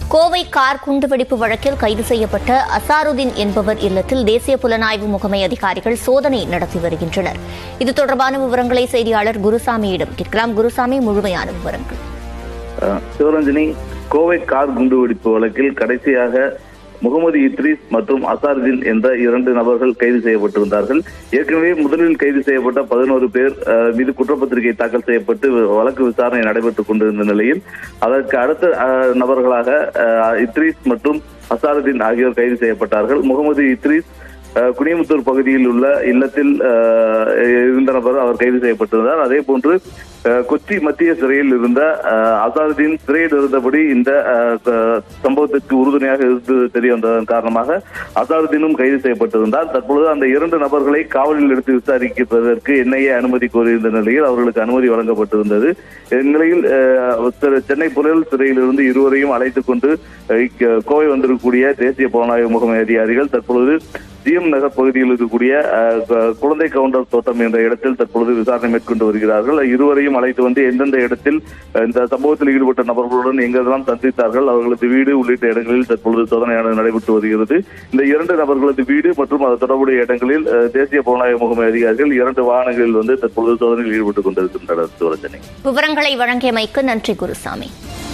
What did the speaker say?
Kovai car குண்டுவெடிப்பு வழக்கில் கைது செய்யப்பட்ட அசாருதீன் என்பவர் இல்லத்தில் தேசிய புலனாய்வு முகமை அதிகாரிகள் சோதனை நடத்தி வருகின்றனர் இது தொடர்பான விவரங்களை செய்தியாளர் குருசாமியிடம் கேட்கலாம் குருசாமி முழுமையான விவரங்கள் அஹ் சிவரஞ்சனி கோவை கார் குண்டுவெடிப்பு வழக்கில் கடைசியாக முகமது இத்ரீஸ் மற்றும் அசாருதீன் என்ற இரண்டு நபர்கள் கைது செய்யப்பட்டிருந்தார்கள் ஏற்கனவே முதலில் கைது செய்யப்பட்ட பதினோரு பேர் அஹ், மீது குற்றப்பத்திரிகை தாக்கல் செய்யப்பட்டு வழக்கு விசாரணை நடைபெற்றுக் கொண்டிருந்த நிலையில் அதற்கு அடுத்த அஹ், நபர்களாக அஹ், இத்ரீஸ் மற்றும் அசாருதீன் ஆகியோர் கைது செய்யப்பட்டார்கள் முகமது இத்ரீஸ் அஹ், குனியமுத்தூர் பகுதியில் உள்ள இல்லத்தில் அஹ், இருந்த நபர் அவர் கைது செய்யப்பட்டிருந்தார் அதே போன்று அஹ், கொச்சி மத்திய சிறையில் இருந்த அஹ், அசாதுதீன் சிறையில் இருந்தபடி இந்த அஹ், க- சம்பவத்திற்கு உறுதுணையாக இருந்து தெரிய வந்ததன் காரணமாக அசாதுதீனும் கைது செய்யப்பட்டிருந்தார் தற்பொழுது அந்த இரண்டு நபர்களை காவலில் எடுத்து விசாரிப்பதற்கு என்ஐஏ அனுமதி கோரியிருந்த நிலையில் அவர்களுக்கு அனுமதி வழங்கப்பட்டிருந்தது இந்நிலையில் அஹ், திரு- சென்னை புழல் சிறையிலிருந்து இருவரையும் அழைத்துக் கொண்டு அஹ், இக்க- கோவை வந்திருக்கக்கூடிய தேசிய புலனாய்வு முகமை அதிகாரிகள் தற்பொழுது ஜிஎம் நகர் பகுதியில் இருக்கக்கூடிய அஹ், கு- குழந்தை கவுண்டர் தோட்டம் என்ற இடத்தில் தற்பொழுது விசாரணை மேற்கொண்டு வருகிறார்கள் இருவரையும் அழைத்து வந்து எந்தெந்த இடத்தில் அஹ், இந்த சம்பவத்தில் ஈடுபட்ட நபர்களுடன் எங்கெல்லாம் சந்தித்தார்கள் அவர்களது வீடு உள்ளிட்ட இடங்களில் தற்பொழுது சோதனையானது நடைபெற்று வருகிறது இந்த இரண்டு நபர்களது வீடு மற்றும் அது தொடர்புடைய இடங்களில் அஹ், தேசிய புலனாய்வு முகமை அதிகாரிகள் இரண்டு வாகனங்களில் வந்து தற்பொழுது சோதனையில் ஈடுபட்டுக் கொண்டிருக்கின்றனர் சிவரஞ்சனி விவரங்களை வழங்கியமைக்கு நன்றி குருசாமி